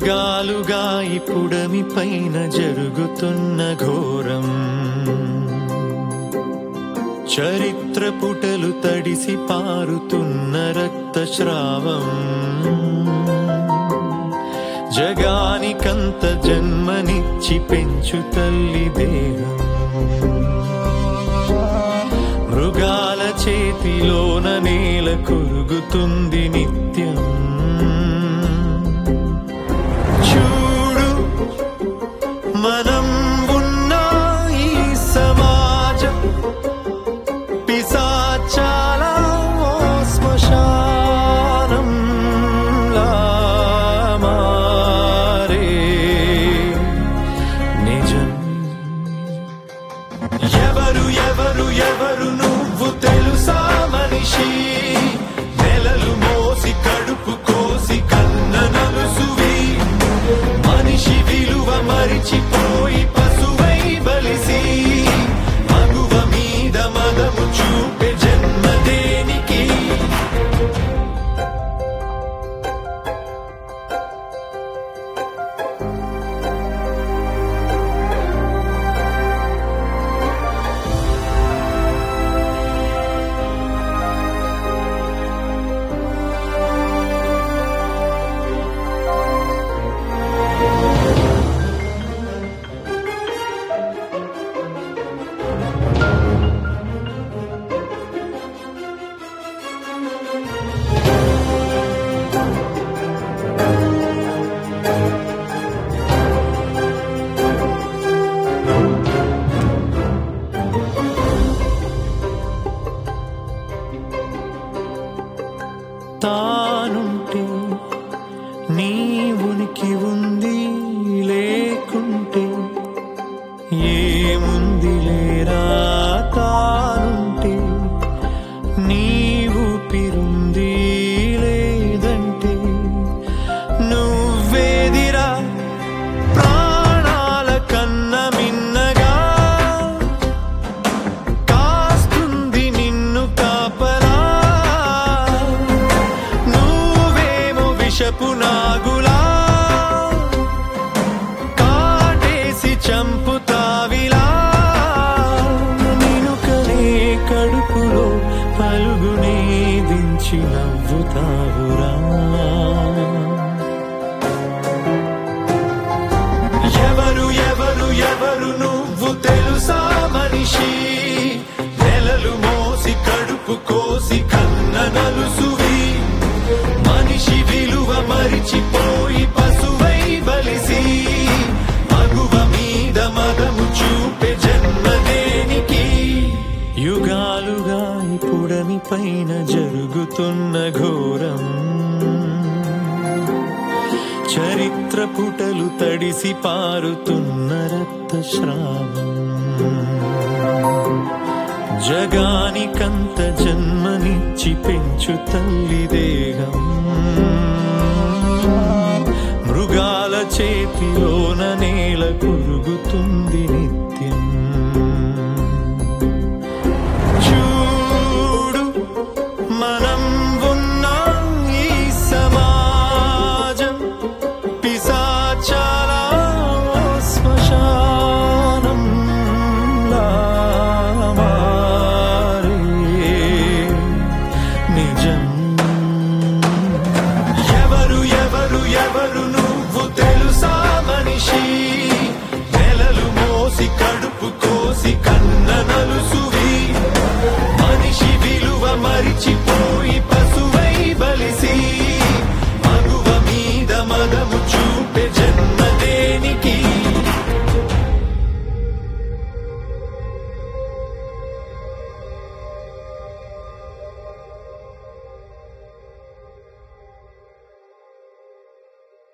యుగాలుగా ఇప్పుడమి పైన జరుగుతున్న ఘోరం చరిత్ర పుటలు తడిసి పారుతున్న రక్తస్రావం జగానికంత జన్మనిచ్చి పెంచు తల్లి దేహం మృగాల చేతిలోన నేల కొరుగుతుంది నిత్యం చూడు మనం ఉన్న ఈ సమాజం పిశాచాల ఓ శ్మశానంలా మారే నిజం ఎవరు ఎవరు ఎవరు నువ్వు తెలుసా మనిషి నెలలు మోసి కడుపు కోసి కన్న నలుసువి మనిషి విలువ మరిచిపోయి పశువై బలిసి మగువ మీద మదము చూపే జన్మ దేనికి తానుంటే నీ ఉనికి ఉంది లేకుంటే ఏముంది లేరా తానుంటే నీ ఊపిరుంది లేదంటే నువ్వేదిరా ప్రాణాల కన్న మిన్నగా కాస్తుంది నిన్ను కాపలా నువ్వేమో విషపు నాగులా కాటేసి చంపుతావిలా నిను కనే కడుపులో పలుగునే దించి నవ్వుతావురా ఎవరు ఎవరు ఎవరు నువ్వు తెలుసా మనిషి నెలలు మోసి కడుపు కోసి కన్న నలుసువి మనిషి విలువ మరిచిపోయి పశువై బలిసి మగువ మీద మదము చూపే జన్మ దేనికి యుగాలుగా ఇప్పుడమి పైన జరుగుతున్న ఘోరం చరిత్ర పుటలు తడిసి పారుతున్న రక్తస్రావం జగానికంత జన్మనిచ్చి పెంచు తల్లి దేహం మృగాల చేతిలోన నేల కొరుగుతున్న